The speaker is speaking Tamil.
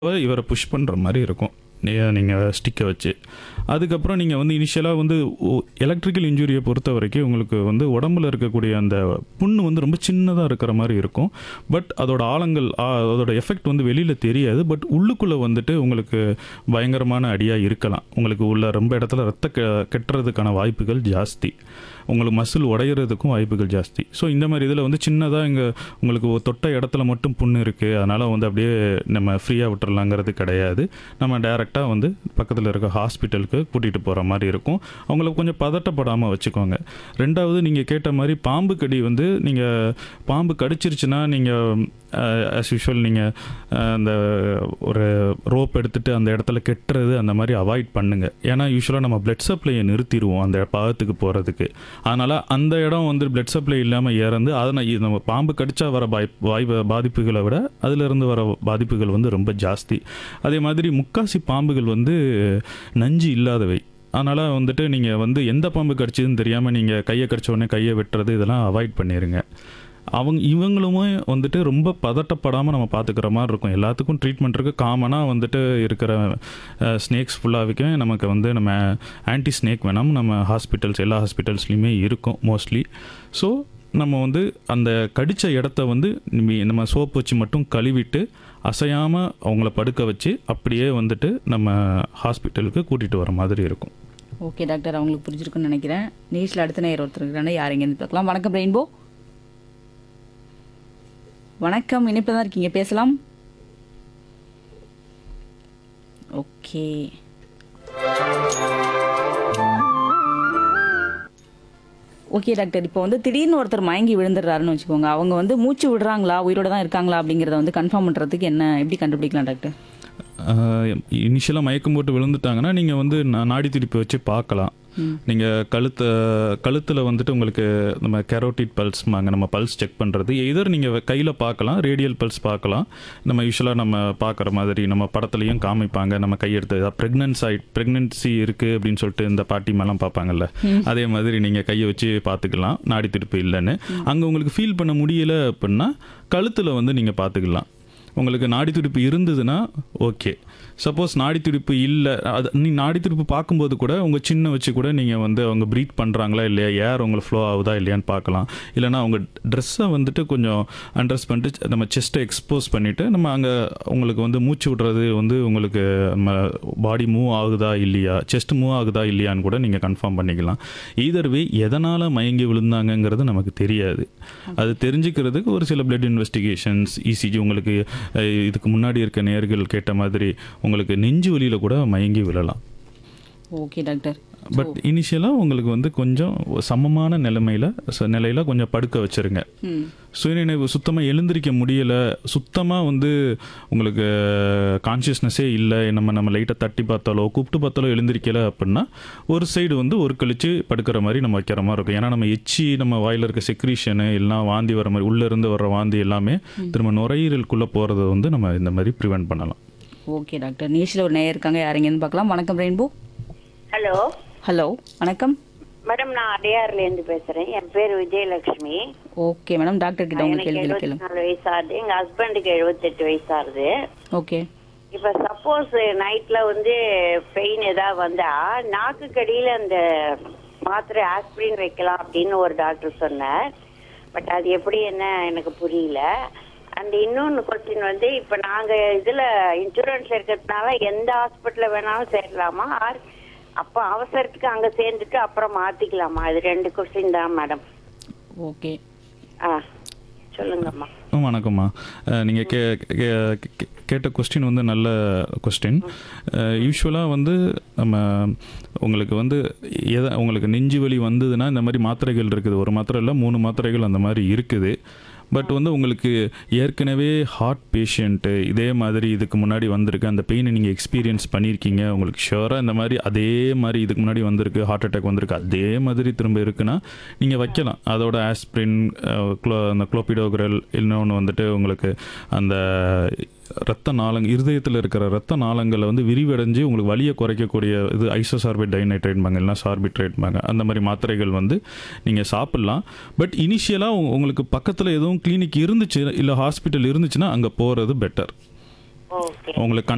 இவரை புஷ் பண்ணுற மாதிரி இருக்கும் நீங்கள் ஸ்டிக்கை வச்சு அதுக்கப்புறம் நீங்கள் வந்து இனிஷியலாக வந்து எலக்ட்ரிக்கல் இன்ஜுரியை பொறுத்த வரைக்கும் உங்களுக்கு வந்து உடம்புல இருக்கக்கூடிய அந்த புண்ணு வந்து ரொம்ப சின்னதாக இருக்கிற மாதிரி இருக்கும் பட் அதோட ஆழங்கள் ஆ, அதோட எஃபெக்ட் வந்து வெளியில் தெரியாது பட் உள்ளுக்குள்ளே வந்துட்டு உங்களுக்கு பயங்கரமான அடியாக இருக்கலாம் உங்களுக்கு உள்ள ரொம்ப இடத்துல ரத்த கெ கெட்டுறதுக்கான வாய்ப்புகள் ஜாஸ்தி உங்களுக்கு மசில் உடையிறதுக்கும் வாய்ப்புகள் ஜாஸ்தி ஸோ இந்த மாதிரி இதில் வந்து சின்னதாக இங்கே உங்களுக்கு ஒரு தொட்ட இடத்துல மட்டும் புண்ணு இருக்குது அதனால் வந்து அப்படியே நம்ம ஃப்ரீயாக விட்டுறலாங்கிறது கிடையாது நம்ம டைரெக்டாக வந்து பக்கத்தில் இருக்க ஹாஸ்பிட்டலுக்கு கூட்டிகிட்டு போகிற மாதிரி இருக்கும் அவங்களுக்கு கொஞ்சம் பதட்டப்படாமல் வச்சுக்கோங்க ரெண்டாவது நீங்கள் கேட்ட மாதிரி பாம்பு கடி வந்து நீங்கள் பாம்பு கடிச்சிருச்சுன்னா நீங்கள் ஆஸ் யூஷுவல் நீங்கள் அந்த ஒரு ரோப் எடுத்துட்டு அந்த இடத்துல கெட்டுறது அந்த மாதிரி அவாய்ட் பண்ணுங்க ஏன்னா யூஸ்வலாக நம்ம பிளட் சப்ளையை நிறுத்திடுவோம் அந்த பாகத்துக்கு போகிறதுக்கு அதனால் அந்த இடம் வந்து பிளட் சப்ளை இல்லாமல் இறந்து அதனால் இது நம்ம பாம்பு கடிச்சா வர பாய் வாய் பாதிப்புகளை விட அதிலிருந்து வர பாதிப்புகள் வந்து ரொம்ப ஜாஸ்தி அதே மாதிரி முக்காசி பாம்புகள் வந்து நஞ்சு இல்லாதவை அதனால் வந்துட்டு நீங்கள் வந்து எந்த பாம்பு கடிச்சதுன்னு தெரியாமல் நீங்கள் கையை கடிச்ச உடனே கையை வெட்டுறது இதெல்லாம் அவாய்ட் பண்ணிடுங்க அவங்க இவங்களுமே வந்துட்டு ரொம்ப பதட்டப்படாமல் நம்ம பார்த்துக்கிற மாதிரி இருக்கும் எல்லாத்துக்கும் ட்ரீட்மெண்ட் இருக்குது காமனாக வந்துட்டு இருக்கிற ஸ்னேக்ஸ் ஃபுல்லாகவே நமக்கு வந்து நம்ம ஆன்டி ஸ்னேக் வேணாம் நம்ம ஹாஸ்பிட்டல்ஸ் எல்லா ஹாஸ்பிட்டல்ஸ்லையுமே இருக்கும் மோஸ்ட்லி ஸோ நம்ம வந்து அந்த கடித்த இடத்த வந்து நிமி- நம்ம சோப் வச்சு மட்டும் கழுவிட்டு அசையாமல் அவங்கள படுக்க வச்சு அப்படியே வந்துட்டு நம்ம ஹாஸ்பிட்டலுக்கு கூட்டிகிட்டு வர மாதிரி இருக்கும் ஓகே டாக்டர் அவங்களுக்கு புரிஞ்சிருக்குன்னு நினைக்கிறேன் நியூஸில் அடுத்த நேரம் ஒருத்தர் இருக்கிறாங்க யார் எங்கேருந்து பார்க்கலாம் வணக்கம் ரெயின்போ வணக்கம் இணைப்பில் தான் இருக்கீங்க பேசலாம் ஓகே ஓகே டாக்டர் இப்போ வந்து திடீர்னு ஒருத்தர் மயங்கி விழுந்துடுறாருன்னு வச்சுக்கோங்க அவங்க வந்து மூச்சு விடுறாங்களா உயிரோட தான் இருக்காங்களா அப்படிங்கிறத வந்து கன்ஃபார்ம் பண்ணுறதுக்கு என்ன எப்படி கண்டுபிடிக்கலாம் டாக்டர் இனிஷியலாக மயக்கம் போட்டு விழுந்துட்டாங்கன்னா நீங்கள் வந்து நா- நாடி துடிப்பு வச்சு பார்க்கலாம் நீங்கள் கழுத்தை கழுத்தில் வந்துட்டு உங்களுக்கு நம்ம கெரோட்டிட் பல்ஸ்மாங்க நம்ம பல்ஸ் செக் பண்ணுறது எதர் நீங்கள் கையில் பார்க்கலாம் ரேடியல் பல்ஸ் பார்க்கலாம் நம்ம யூஸ்வலாக நம்ம பார்க்குற மாதிரி நம்ம படத்துலையும் காமிப்பாங்க நம்ம கையெடுத்து ப்ரெக்னன்ஸ் ஆகி ப்ரெக்னன்சி இருக்குது அப்படின்னு சொல்லிட்டு இந்த பாட்டிமெல்லாம் பார்ப்பாங்கல்ல அதே மாதிரி நீங்கள் கையை வச்சு பார்த்துக்கலாம் நாடி துடிப்பு இல்லைன்னு அங்கே உங்களுக்கு ஃபீல் பண்ண முடியல அப்படின்னா கழுத்தில் வந்து நீங்கள் பார்த்துக்கலாம் உங்களுக்கு நாடி துடிப்பு இருந்ததுன்னா ஓகே சப்போஸ் நாடி துடிப்பு இல்லை அது நீ நாடி துடிப்பு பார்க்கும்போது கூட உங்கள் சின்ன வச்சு கூட நீங்கள் வந்து அவங்க ப்ரீத் பண்ணுறாங்களா இல்லையா ஏர் உங்களுக்கு ஃப்ளோ ஆகுதா இல்லையான்னு பார்க்கலாம் இல்லைனா அவங்க ட்ரெஸ்ஸை வந்துட்டு கொஞ்சம் அண்ட்ரஸ் பண்ணிட்டு நம்ம செஸ்ட்டை எக்ஸ்போஸ் பண்ணிவிட்டு நம்ம அங்கே உங்களுக்கு வந்து மூச்சு விடுறது வந்து உங்களுக்கு நம்ம பாடி மூவ் ஆகுதா இல்லையா செஸ்ட் மூவ் ஆகுதா இல்லையான்னு கூட நீங்கள் கன்ஃபார்ம் பண்ணிக்கலாம் ஈதர் வே எதனால் மயங்கி விழுந்தாங்கங்கிறது நமக்கு தெரியாது அது தெரிஞ்சுக்கிறதுக்கு ஒரு சில பிளட் இன்வெஸ்டிகேஷன்ஸ் இசிஜி உங்களுக்கு அஹ், இதுக்கு முன்னாடி இருக்க நேர்கள் கேட்ட மாதிரி உங்களுக்கு நெஞ்சு வலியில் கூட மயங்கி விழலாம் ஓகே டாக்டர் பட் இனிஷியலாக உங்களுக்கு வந்து கொஞ்சம் சமமான நிலைமையில் நிலையில் கொஞ்சம் படுக்க வச்சுருங்க ம் சுயநினைவு சுத்தமாக எழுந்திருக்க முடியலை சுத்தமாக வந்து உங்களுக்கு கான்ஷியஸ்னஸே இல்லை நம்ம நம்ம லைட்டாக தட்டி பார்த்தாலோ கூப்பிட்டு பார்த்தாலோ எழுந்திருக்கல அப்படின்னா ஒரு சைடு வந்து ஒரு கழிச்சு படுக்கிற மாதிரி நம்ம வைக்கிற மாதிரி இருக்கும் ஏன்னா நம்ம எச்சி நம்ம வாயில் இருக்க செக்ரீஷனு எல்லாம் வாந்தி வர மாதிரி உள்ளே இருந்து வர்ற வாந்தி எல்லாமே திரும்ப நுரையீரலுக்குள்ளே போகிறத வந்து நம்ம இந்த மாதிரி ப்ரிவெண்ட் பண்ணலாம் ஓகே டாக்டர் நியூஸில் ஒரு நேயர் இருக்காங்க யார் எங்கேருந்து பார்க்கலாம் வணக்கம் ரெயின்போ ஹலோ ஹலோ வணக்கம் மேடம் நான் அடையாறுல இருந்து பேசுறேன் என் பேர் விஜயலட்சுமி ஓகே மேடம் டாக்டர் கிட்ட உங்க எனக்கு கேள்வி எழுபத்தி கேளுங்க நாலு வயசு ஆகுது எங்க ஹஸ்பண்டுக்கு எழுபத்தெட்டு வயசு ஆகுது ஓகே இப்ப சப்போஸ் நைட்ல வந்து பெயின் ஏதாவது வந்தா நாக்கு கடியில அந்த மாத்திரை ஆஸ்பிரின் வைக்கலாம் அப்படின்னு ஒரு டாக்டர் சொன்னார் பட் அது எப்படி என்ன எனக்கு புரியல அண்ட் இன்னொன்னு கொஸ்டின் வந்து இப்ப நாங்க இதுல இன்சூரன்ஸ் இருக்கிறதுனால எந்த ஹாஸ்பிட்டல்ல வேணாலும் சேரலாமா ஆர் அப்ப அவசரத்துக்கு அங்க சேர்ந்துட்டு அப்புறம் மாத்திக்கலாமா இது ரெண்டு கொஸ்டின் தான் மேடம் ஓகே ஆ சொல்லுங்கம்மா ம், வணக்கம்மா நீங்கள் கே கே- கே- கேட்ட கொஸ்டின் வந்து நல்ல கொஸ்டின் யூஸ்வலாக வந்து நம்ம உங்களுக்கு வந்து எதை உங்களுக்கு நெஞ்சு வலி வந்ததுன்னா இந்த மாதிரி மாத்திரைகள் இருக்குது ஒரு மாத்திரை இல்லை மூணு மாத்திரைகள் அந்த மாதிரி இருக்குது பட் வந்து உங்களுக்கு ஏற்கனவே ஹார்ட் பேஷண்ட்டு இதே மாதிரி இதுக்கு முன்னாடி வந்திருக்கு அந்த பெயினை நீங்கள் எக்ஸ்பீரியன்ஸ் பண்ணியிருக்கீங்க உங்களுக்கு ஷுவராக இந்த மாதிரி அதே மாதிரி இதுக்கு முன்னாடி வந்திருக்கு ஹார்ட் அட்டாக் வந்திருக்கு அதே மாதிரி திரும்ப இருக்குன்னா நீங்கள் வைக்கலாம் அதோட ஆஸ்பிரின் க்ளோ அந்த குளோபிடோக்ரல் இன்னொன்று வந்துட்டு உங்களுக்கு அந்த ரத்த நாளங்க இருதயத்தில் இருக்கிற ரத்த நாளங்களை வந்து விரிவடைஞ்சு உங்களுக்கு வலியை குறைக்கக்கூடிய இது ஐசோசார்பேட் டைநைட்ரேட்பாங்க இல்லைனா சார்பிட்ரேட்பாங்க அந்த மாதிரி மாத்திரைகள் வந்து நீங்கள் சாப்பிட்லாம் பட் இனிஷியலாக உங்களுக்கு பக்கத்தில் எதுவும் கிளினிக் இருந்துச்சு இல்லை ஹாஸ்பிட்டல் இருந்துச்சுன்னா அங்கே போகிறது பெட்டர் ஓகே உங்களுக்கு